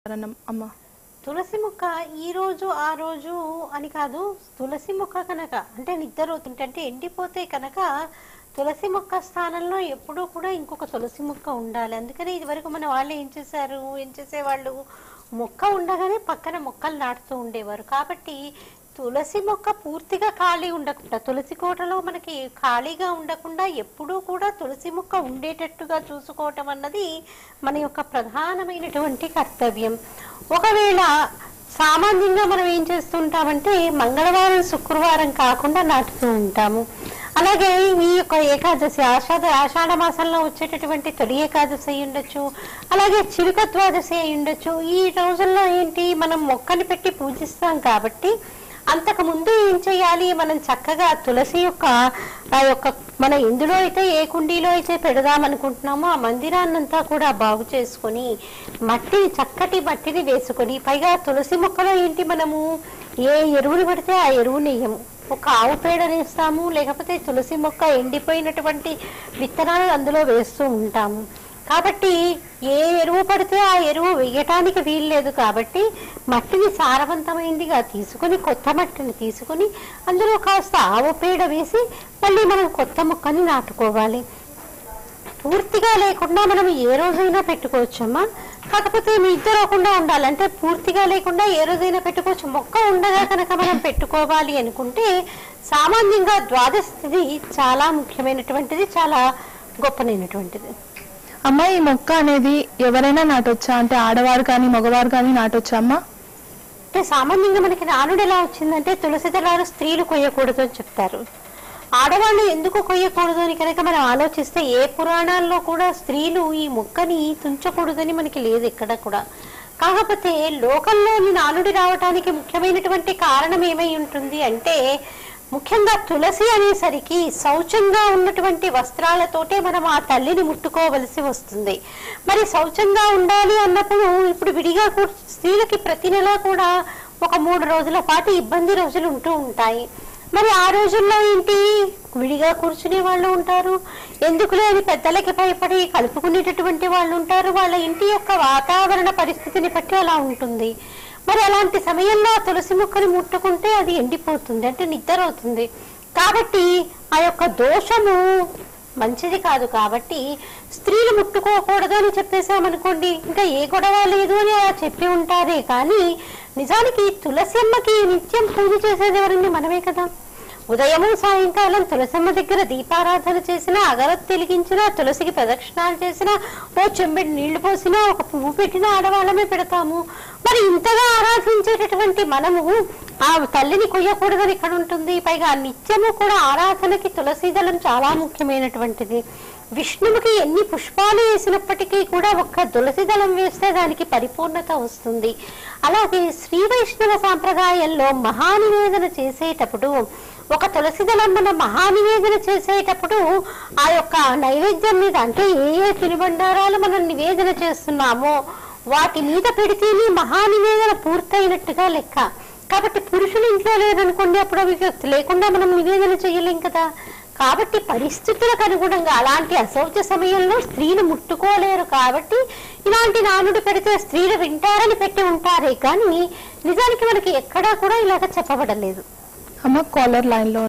అన్నం అమ్మ తులసి మొక్క ఈ రోజు ఆ రోజు అని కాదు తులసి మొక్క కనుక అంటే నిద్ర తింటే ఎండిపోతే కనుక తులసి మొక్క స్థానంలో ఎప్పుడూ కూడా ఇంకొక తులసి మొక్క ఉండాలి అందుకని ఇదివరకు మన వాళ్ళు ఏం చేశారు ఏం చేసేవాళ్ళు మొక్క ఉండగానే పక్కన మొక్కలు నాటుతూ ఉండేవారు కాబట్టి తులసి మొక్క పూర్తిగా ఖాళీ ఉండకుండా తులసి కోటలో మనకి ఖాళీగా ఉండకుండా ఎప్పుడూ కూడా తులసి మొక్క ఉండేటట్టుగా చూసుకోవటం అన్నది మన యొక్క ప్రధానమైనటువంటి కర్తవ్యం ఒకవేళ సామాన్యంగా మనం ఏం చేస్తుంటామంటే మంగళవారం శుక్రవారం కాకుండా నాటుతూ ఉంటాము అలాగే ఈ యొక్క ఏకాదశి ఆషాఢ ఆషాఢ మాసంలో వచ్చేటటువంటి తొలి ఏకాదశి అయి ఉండొచ్చు అలాగే చిలుక ద్వాదశి అయి ఉండొచ్చు ఈ రోజుల్లో ఏంటి మనం మొక్కని పెట్టి పూజిస్తాం కాబట్టి అంతకు ముందు ఏం చేయాలి మనం చక్కగా తులసి యొక్క ఆ యొక్క మన ఎందులో అయితే ఏ కుండీలో అయితే పెడదాం అనుకుంటున్నామో ఆ మందిరాన్నంతా కూడా బాగు చేసుకొని మట్టిని చక్కటి మట్టిని వేసుకొని పైగా తులసి మొక్కలో ఏంటి మనము ఏ ఎరువులు పడితే ఆ ఎరువుని వేయము ఒక ఆవు పేడ వేస్తాము లేకపోతే తులసి మొక్క ఎండిపోయినటువంటి విత్తనాలు అందులో వేస్తూ ఉంటాము కాబట్టి ఏ ఎరువు పడితే ఆ ఎరువు వేయటానికి వీల్లేదు కాబట్టి మట్టిని సారవంతమైందిగా తీసుకొని కొత్త మట్టిని తీసుకొని అందులో కాస్త ఆవు పేడ వేసి మళ్ళీ మనం కొత్త మొక్కని నాటుకోవాలి పూర్తిగా లేకుండా మనం ఏ రోజైనా పెట్టుకోవచ్చమ్మా కాకపోతే మీ ఇద్దరు ఒకకుండా ఉండాలంటే పూర్తిగా లేకుండా ఏ రోజైనా పెట్టుకోవచ్చు మొక్క ఉండగా కనుక మనం పెట్టుకోవాలి అనుకుంటే సామాన్యంగా ద్వాదశ తిథి చాలా ముఖ్యమైనటువంటిది చాలా గొప్పనైనటువంటిది అమ్మ ఈ మొక్క అనేది ఎవరైనా నాటొచ్చా అంటే ఆడవారు కానీ మగవారు కానీ నాటొచ్చా అమ్మ అంటే సామాన్యంగా మనకి నానుడు ఎలా వచ్చిందంటే తులసి దళాలు స్త్రీలు కొయ్యకూడదు అని చెప్తారు ఆడవాళ్ళు ఎందుకు కొయ్యకూడదు అని కనుక మనం ఆలోచిస్తే ఏ పురాణాల్లో కూడా స్త్రీలు ఈ మొక్కని తుంచకూడదని మనకి లేదు ఎక్కడ కూడా కాకపోతే లోకంలోని నానుడి రావటానికి ముఖ్యమైనటువంటి కారణం ఏమై ఉంటుంది అంటే ముఖ్యంగా తులసి అనేసరికి శౌచంగా ఉన్నటువంటి వస్త్రాలతోటే మనం ఆ తల్లిని ముట్టుకోవలసి వస్తుంది మరి శౌచంగా ఉండాలి అన్నప్పుడు ఇప్పుడు విడిగా కూ- స్త్రీలకి ప్రతి నెల కూడా ఒక మూడు రోజుల పాటు ఇబ్బంది రోజులు ఉంటూ ఉంటాయి మరి ఆ రోజుల్లో ఏంటి విడిగా కూర్చునే వాళ్ళు ఉంటారు ఎందుకులే అని పెద్దలకి భయపడి కలుపుకునేటటువంటి వాళ్ళు ఉంటారు వాళ్ళ ఇంటి యొక్క వాతావరణ పరిస్థితిని బట్టి అలా ఉంటుంది మరి అలాంటి సమయంలో ఆ తులసి మొక్కని ముట్టుకుంటే అది ఎండిపోతుంది అంటే నిద్ర అవుతుంది కాబట్టి ఆ యొక్క దోషము మంచిది కాదు కాబట్టి స్త్రీలు ముట్టుకోకూడదు అని చెప్పేసామనుకోండి ఇంకా ఏ గొడవ లేదు అని అలా చెప్పి ఉంటారే కానీ నిజానికి తులసమ్మకి నిత్యం పూజ చేసేది ఎవరండి మనమే కదా ఉదయము సాయంకాలం తులసమ్మ దగ్గర దీపారాధన చేసినా అగరత్ వెలిగించినా తులసికి ప్రదక్షిణాలు చేసినా ఓ చెంబెడి నీళ్లు పోసినా ఒక పువ్వు పెట్టినా ఆడవాళ్ళమే పెడతాము మరి ఇంతగా ఆరాధించేటటువంటి మనము ఆ తల్లిని కొయ్యకూడదని ఇక్కడ ఉంటుంది పైగా నిత్యము కూడా ఆరాధనకి తులసి దళం చాలా ముఖ్యమైనటువంటిది విష్ణువుకి ఎన్ని పుష్పాలు వేసినప్పటికీ కూడా ఒక్క తులసి దళం వేస్తే దానికి పరిపూర్ణత వస్తుంది అలాగే శ్రీ వైష్ణవ సాంప్రదాయంలో మహానివేదన చేసేటప్పుడు ఒక తులసి దళం మన మహానివేదన చేసేటప్పుడు ఆ యొక్క నైవేద్యం మీద అంటే ఏ ఏ తినుబండారాలు మనం నివేదన చేస్తున్నామో వాటి మీద పెడితేనే మహానివేదన పూర్తయినట్టుగా లెక్క కాబట్టి పురుషులు ఇంట్లో లేదనుకోండి అప్పుడు అవి లేకుండా మనం నివేదన చేయలేం కదా కాబట్టి పరిస్థితులకు అనుగుణంగా అలాంటి అశౌచ సమయంలో స్త్రీలు ముట్టుకోలేరు కాబట్టి ఇలాంటి నానుడు పెడితే స్త్రీలు వింటారని పెట్టి ఉంటారే కానీ నిజానికి మనకి ఎక్కడా కూడా ఇలాగ చెప్పబడలేదు అమ్మ కాలర్ లైన్ లో